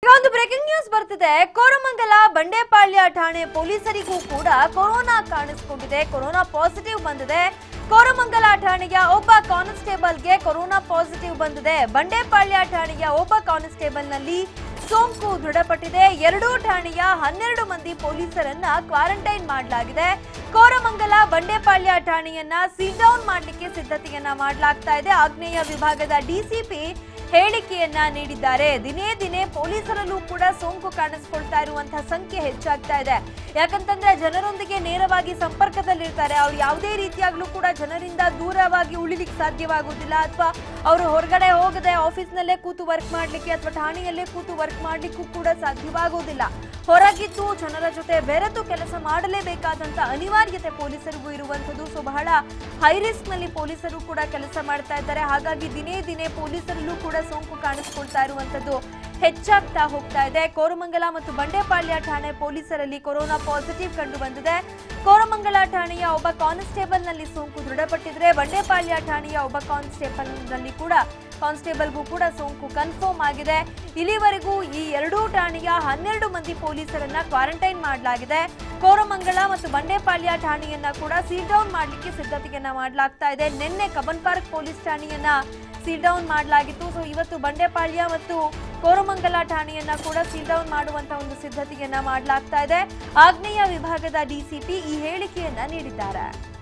ಈಗ ಒಂದು breaking news ಬರ್ತಿದೆ ಕೋರಮಂಗಲ ಬಂಡೆಪಾಳ್ಯ ಠಾಣೆ ಪೊಲೀಸರಿಗೂ ಕೂಡ ಕೊರೋನಾ ಕಾಣಿಸಿಕೊಂಡಿದೆ ಕೊರೋನಾ ಪಾಸಿಟಿವ್ ಬಂದಿದೆ ಕೋರಮಂಗಲ ಠಾಣೆಯ ಒಬ್ಬ ಕಾನ್ಸ್ಟೇಬಲ್ಗೆ ಕೊರೋನಾ ಪಾಸಿಟಿವ್ ಬಂದಿದೆ ಬಂಡೆಪಾಳ್ಯ ಠಾಣೆಯ ಒಬ್ಬ ಕಾನ್ಸ್ಟೇಬಲ್ನಲ್ಲಿ ಸೋಂಕು ದೃಢಪಟ್ಟಿದೆ ಎರಡೂ ಠಾಣೆಯ ಹನ್ನೆರಡು ಮಂದಿ ಪೊಲೀಸರನ್ನ ಕ್ವಾರಂಟೈನ್ ಮಾಡಲಾಗಿದೆ ಕೋರಮಂಗಲ ಬಂಡೆಪಾಳ್ಯ ಠಾಣೆಯನ್ನ ಸೀಲ್ ಡೌನ್ ಮಾಡಲಿಕ್ಕೆ ಸಿದ್ಧತೆಯನ್ನ ಮಾಡಲಾಗ್ತಾ ಇದೆ ಆಗ್ನೇಯ ವಿಭಾಗದ ಡಿಸಿಪಿ ಹೇಳಿಕೆಯನ್ನ ನೀಡಿದ್ದಾರೆ ದಿನೇ ದಿನೇ ಪೊಲೀಸರಲ್ಲೂ ಕೂಡ ಸೋಂಕು ಕಾಣಿಸ್ಕೊಳ್ತಾ ಇರುವಂತಹ ಸಂಖ್ಯೆ ಹೆಚ್ಚಾಗ್ತಾ ಇದೆ ಯಾಕಂತಂದ್ರೆ ಜನರೊಂದಿಗೆ ನೇರವಾಗಿ ಸಂಪರ್ಕದಲ್ಲಿರ್ತಾರೆ ಅವ್ರು ಯಾವುದೇ ರೀತಿಯಾಗ್ಲೂ ಕೂಡ ಜನರಿಂದ ದೂರವಾಗಿ ಉಳಿಲಿಕ್ಕೆ ಸಾಧ್ಯವಾಗುವುದಿಲ್ಲ ಅಥವಾ ಅವರು ಹೊರಗಡೆ ಹೋಗದೆ ಆಫೀಸ್ನಲ್ಲೇ ಕೂತು ವರ್ಕ್ ಮಾಡ್ಲಿಕ್ಕೆ ಅಥವಾ ಠಾಣೆಯಲ್ಲೇ ಕೂತು ವರ್ಕ್ ಮಾಡ್ಲಿಕ್ಕೂ ಕೂಡ ಸಾಧ್ಯವಾಗುವುದಿಲ್ಲ ಹೊರಗಿದ್ದು ಜನರ ಜೊತೆ ಬೆರೆತು ಕೆಲಸ ಮಾಡಲೇಬೇಕಾದಂತ ಅನಿವಾರ್ಯತೆ ಪೊಲೀಸರಿಗೂ ಇರುವಂತದ್ದು ಸೊ ಬಹಳ ಹೈ ರಿಸ್ಕ್ ನಲ್ಲಿ ಪೊಲೀಸರು ಕೂಡ ಕೆಲಸ ಮಾಡ್ತಾ ಇದ್ದಾರೆ ಹಾಗಾಗಿ ದಿನೇ ದಿನೇ ಪೊಲೀಸರಲ್ಲೂ ಕೂಡ ಸೋಂಕು ಕಾಣಿಸ್ಕೊಳ್ತಾ ಇರುವಂತದ್ದು ಹೆಚ್ಚಾಗ್ತಾ ಹೋಗ್ತಾ ಇದೆ ಕೋರಮಂಗಲ ಮತ್ತು ಬಂಡೆಪಾಳ್ಯ ಠಾಣೆ ಪೊಲೀಸರಲ್ಲಿ ಕೊರೋನಾ ಪಾಸಿಟಿವ್ ಕಂಡು ಬಂದಿದೆ ಕೋರಮಂಗಲ ಠಾಣೆಯ ಒಬ್ಬ ಕಾನ್ಸ್ಟೇಬಲ್ ನಲ್ಲಿ ಸೋಂಕು ದೃಢಪಟ್ಟಿದ್ರೆ ಬಂಡೆಪಾಳ್ಯ ಠಾಣೆಯ ಒಬ್ಬ ಕಾನ್ಸ್ಟೇಬಲ್ ನಲ್ಲಿ ಕೂಡ ಕಾನ್ಸ್ಟೇಬಲ್ಗೂ ಕೂಡ ಸೋಂಕು ಕನ್ಫರ್ಮ್ ಆಗಿದೆ ಇಲ್ಲಿವರೆಗೂ ಈ ಎರಡೂ ಠಾಣೆಯ ಹನ್ನೆರಡು ಮಂದಿ ಪೊಲೀಸರನ್ನ ಕ್ವಾರಂಟೈನ್ ಮಾಡಲಾಗಿದೆ ಕೋರಮಂಗಲ ಮತ್ತು ಬಂಡೆಪಾಳ್ಯ ಠಾಣೆಯನ್ನ ಕೂಡ ಸೀಲ್ ಡೌನ್ ಮಾಡಲಿಕ್ಕೆ ಸಿದ್ಧತೆಯನ್ನ ಮಾಡಲಾಗ್ತಾ ಇದೆ ನಿನ್ನೆ ಕಬ್ಬನ್ ಪಾರ್ಕ್ ಪೊಲೀಸ್ ಠಾಣೆಯನ್ನ ಸೀಲ್ ಡೌನ್ ಮಾಡಲಾಗಿತ್ತು ಸೊ ಇವತ್ತು ಬಂಡೆಪಾಳ್ಯ ಮತ್ತು ಕೋರಮಂಗಲ ಠಾಣೆಯನ್ನ ಕೂಡ ಸೀಲ್ ಡೌನ್ ಮಾಡುವಂತ ಒಂದು ಸಿದ್ಧತೆಯನ್ನ ಮಾಡಲಾಗ್ತಾ ಇದೆ ಆಗ್ನೇಯ ವಿಭಾಗದ ಡಿಸಿಪಿ ಈ ಹೇಳಿಕೆಯನ್ನ ನೀಡಿದ್ದಾರೆ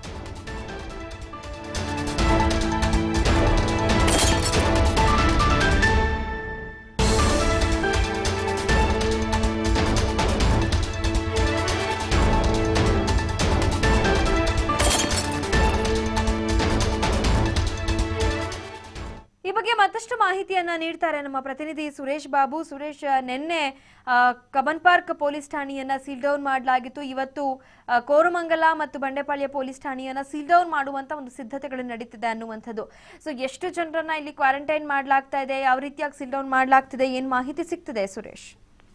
ಈ ಬಗ್ಗೆ ಮತ್ತಷ್ಟು ಮಾಹಿತಿಯನ್ನ ನೀಡ್ತಾರೆ ನಮ್ಮ ಪ್ರತಿನಿಧಿ ಸುರೇಶ್ ಬಾಬು ಸುರೇಶ್ ನಿನ್ನೆ ಆ, ಕಬ್ಬನ್ ಪಾರ್ಕ್ ಪೊಲೀಸ್ ಠಾಣೆಯನ್ನ ಸೀಲ್ ಡೌನ್ ಮಾಡಲಾಗಿತ್ತು ಇವತ್ತು ಆ, ಕೋರಮಂಗಲ ಮತ್ತು ಬಂಡೆಪಾಳ್ಯ ಪೊಲೀಸ್ ಠಾಣೆಯನ್ನ ಸೀಲ್ ಡೌನ್ ಮಾಡುವಂತ ಒಂದು ಸಿದ್ಧತೆಗಳು ನಡೀತಿದೆ ಅನ್ನುವಂಥದ್ದು ಸೊ ಎಷ್ಟು ಜನರನ್ನ ಇಲ್ಲಿ ಕ್ವಾರಂಟೈನ್ ಮಾಡಲಾಗ್ತಾ ಇದೆ ಯಾವ ರೀತಿಯಾಗಿ ಸೀಲ್ ಡೌನ್ ಮಾಡಲಾಗ್ತಿದೆ ಏನ್ ಮಾಹಿತಿ ಸಿಗ್ತಿದೆ ಸುರೇಶ್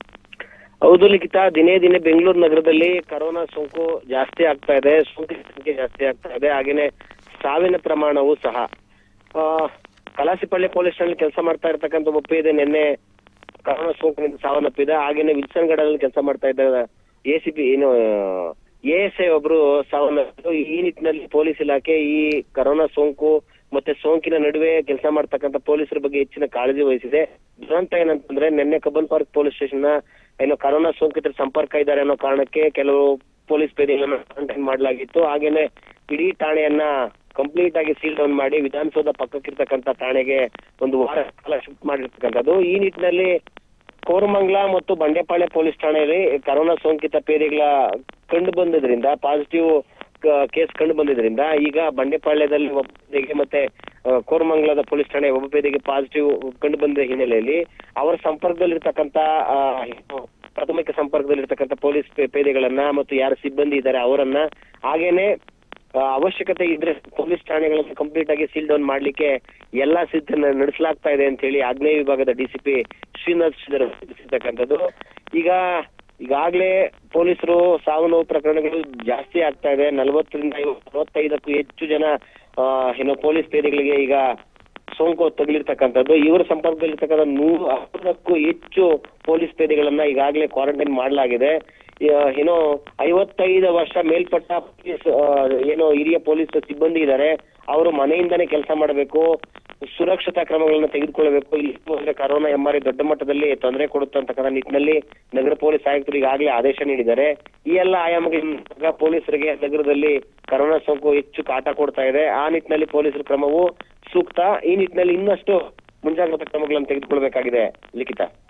ಹೌದು ಲಿಖಿತ ದಿನೇ ದಿನೇ ಬೆಂಗಳೂರು ನಗರದಲ್ಲಿ ಕರೋನಾ ಸೋಂಕು ಜಾಸ್ತಿ ಆಗ್ತಾ ಇದೆ ಸೋಂಕಿನ ಸಂಖ್ಯೆ ಜಾಸ್ತಿ ಆಗ್ತಾ ಇದೆ ಹಾಗೇನೆ ಸಾವಿನ ಪ್ರಮಾಣವೂ ಸಹ ಆ, ಕಲಾಸಿಪಳ್ಳಿ ಪೊಲೀಸ್ ಠಾಣೆ ಕೆಲಸ ಮಾಡ್ತಾ ಇರ್ತಕ್ಕಂಥ ಒಬ್ಬ ಇದೆ ನಿನ್ನೆ ಕರೋನಾ ಸೋಂಕಿನಿಂದ ಸಾವನ್ನಪ್ಪಿದೆ ಹಾಗೇನೆ ವಿಲ್ಸನ್ ಗಡಲ್ಲಿ ಕೆಲಸ ಮಾಡ್ತಾ ಇದ್ದ ಎ ಸಿ ಪಿ ಏನು ಎ ಎಸ್ ಐ ಒಬ್ರು ಸಾವನ್ನಪ್ಪಿದ್ರು ಈ ನಿಟ್ಟಿನಲ್ಲಿ ಪೊಲೀಸ್ ಇಲಾಖೆ ಈ ಕರೋನಾ ಸೋಂಕು ಮತ್ತೆ ಸೋಂಕಿನ ನಡುವೆ ಕೆಲಸ ಮಾಡ್ತಕ್ಕಂಥ ಪೊಲೀಸರ ಬಗ್ಗೆ ಹೆಚ್ಚಿನ ಕಾಳಜಿ ವಹಿಸಿದೆ ದುರಂತ ಏನಂತಂದ್ರೆ ನಿನ್ನೆ ಕಬ್ಬನ್ ಪಾರ್ಕ್ ಪೊಲೀಸ್ ಸ್ಟೇಷನ್ ನ ಏನೋ ಕರೋನಾ ಸೋಂಕಿತರ ಸಂಪರ್ಕ ಇದ್ದಾರೆ ಅನ್ನೋ ಕಾರಣಕ್ಕೆ ಕೆಲವು ಪೊಲೀಸ್ ಪೇದೆಗಳನ್ನ ಕ್ವಾರಂಟೈನ್ ಮಾಡಲಾಗಿತ್ತು ಹಾಗೇನೆ ಇಡೀ ಠಾಣೆಯನ್ನ ಕಂಪ್ಲೀಟ್ ಆಗಿ ಸೀಲ್ ಡೌನ್ ಮಾಡಿ ವಿಧಾನಸೌಧ ಪಕ್ಕಕ್ಕಿರ್ತಕ್ಕಂಥ ಠಾಣೆಗೆ ಒಂದು ವಾರ ಕಾಲ ಶಿಫ್ಟ್ ಮಾಡಿರ್ತಕ್ಕಂಥದ್ದು ಈ ನಿಟ್ಟಿನಲ್ಲಿ ಕೋರಮಂಗಲ ಮತ್ತು ಬಂಡೆಪಾಳ್ಯ ಪೊಲೀಸ್ ಠಾಣೆಯಲ್ಲಿ ಕರೋನಾ ಸೋಂಕಿತ ಪೇದೆಗಳ ಕಂಡು ಬಂದಿದ್ರಿಂದ ಪಾಸಿಟಿವ್ ಕೇಸ್ ಕಂಡು ಬಂದಿದ್ರಿಂದ ಈಗ ಬಂಡೆಪಾಳ್ಯದಲ್ಲಿ ಒಬ್ಬ ಪೇದೆಗೆ ಮತ್ತೆ ಆ, ಕೋರಮಂಗಲದ ಪೊಲೀಸ್ ಠಾಣೆ ಒಬ್ಬ ಪೇದೆಗೆ ಪಾಸಿಟಿವ್ ಕಂಡು ಬಂದ ಹಿನ್ನೆಲೆಯಲ್ಲಿ ಅವರ ಸಂಪರ್ಕದಲ್ಲಿರ್ತಕ್ಕಂಥ ಆ, ಏನು ಪ್ರಾಥಮಿಕ ಸಂಪರ್ಕದಲ್ಲಿರ್ತಕ್ಕಂಥ ಪೊಲೀಸ್ ಪೇ- ಪೇದೆಗಳನ್ನ ಮತ್ತು ಯಾರು ಸಿಬ್ಬಂದಿ ಇದ್ದಾರೆ ಅವರನ್ನ ಹಾಗೇನೆ ಆ, ಅವಶ್ಯಕತೆ ಇದ್ರೆ ಪೊಲೀಸ್ ಠಾಣೆಗಳನ್ನು ಕಂಪ್ಲೀಟ್ ಆಗಿ ಸೀಲ್ ಡೌನ್ ಮಾಡ್ಲಿಕ್ಕೆ ಎಲ್ಲಾ ಸಿದ್ಧ ನಡೆಸಲಾಗ್ತಾ ಇದೆ ಅಂತ ಹೇಳಿ ಆಗ್ನೇಯ ವಿಭಾಗದ ಡಿಸಿಪಿ ಶ್ರೀನಾಥ್ ಶ್ರೀಧರ್ ತಿಳಿಸಿರ್ತಕ್ಕಂಥದ್ದು ಈಗ ಈಗಾಗಲೇ ಪೊಲೀಸರು ಸಾವು ನೋವು ಪ್ರಕರಣಗಳು ಜಾಸ್ತಿ ಆಗ್ತಾ ಇದೆ ನಲವತ್ತರಿಂದ ಅರವತ್ತೈದಕ್ಕೂ ಹೆಚ್ಚು ಜನ ಆ, ಏನು ಪೊಲೀಸ್ ಪೇದೆಗಳಿಗೆ ಈಗ ಸೋಂಕು ತಗುಲಿರ್ತಕ್ಕಂಥದ್ದು ಇವರ ಸಂಪರ್ಕದಲ್ಲಿರ್ತಕ್ಕಂಥ ನೂರ ಅರವತ್ತಕ್ಕೂ ಹೆಚ್ಚು ಪೊಲೀಸ್ ಪೇದೆಗಳನ್ನ ಈಗಾಗಲೇ ಕ್ವಾರಂಟೈನ್ ಮಾಡಲಾಗಿದೆ ಆ, ಏನೋ ಐವತ್ತೈದು ವರ್ಷ ಮೇಲ್ಪಟ್ಟ ಪೊಲೀಸ್ ಆ, ಏನೋ ಹಿರಿಯ ಪೊಲೀಸ್ ಸಿಬ್ಬಂದಿ ಇದ್ದಾರೆ ಅವರು ಮನೆಯಿಂದನೇ ಕೆಲಸ ಮಾಡಬೇಕು ಸುರಕ್ಷತಾ ಕ್ರಮಗಳನ್ನ ತೆಗೆದುಕೊಳ್ಳಬೇಕು ಇಲ್ಲಿ ಹೋದ್ರೆ ಕರೋನಾ ಎಂಬಾರಿ ದೊಡ್ಡ ಮಟ್ಟದಲ್ಲಿ ತೊಂದರೆ ಕೊಡುತ್ತೆ ಅಂತಕ್ಕಂಥ ನಿಟ್ಟಿನಲ್ಲಿ ನಗರ ಪೊಲೀಸ್ ಆಯುಕ್ತರು ಈಗಾಗಲೇ ಆದೇಶ ನೀಡಿದ್ದಾರೆ ಈ ಎಲ್ಲ ಆಯಾಮಗಳಿಂದ ಪೊಲೀಸರಿಗೆ ನಗರದಲ್ಲಿ ಕರೋನಾ ಸೋಂಕು ಹೆಚ್ಚು ಕಾಟ ಕೊಡ್ತಾ ಇದೆ ಆ ನಿಟ್ಟಿನಲ್ಲಿ ಪೊಲೀಸರ ಕ್ರಮವು ಸೂಕ್ತ ಈ ನಿಟ್ಟಿನಲ್ಲಿ ಇನ್ನಷ್ಟು ಮುಂಜಾಗ್ರತಾ ಕ್ರಮಗಳನ್ನು ತೆಗೆದುಕೊಳ್ಬೇಕಾಗಿದೆ ಲಿಖಿತ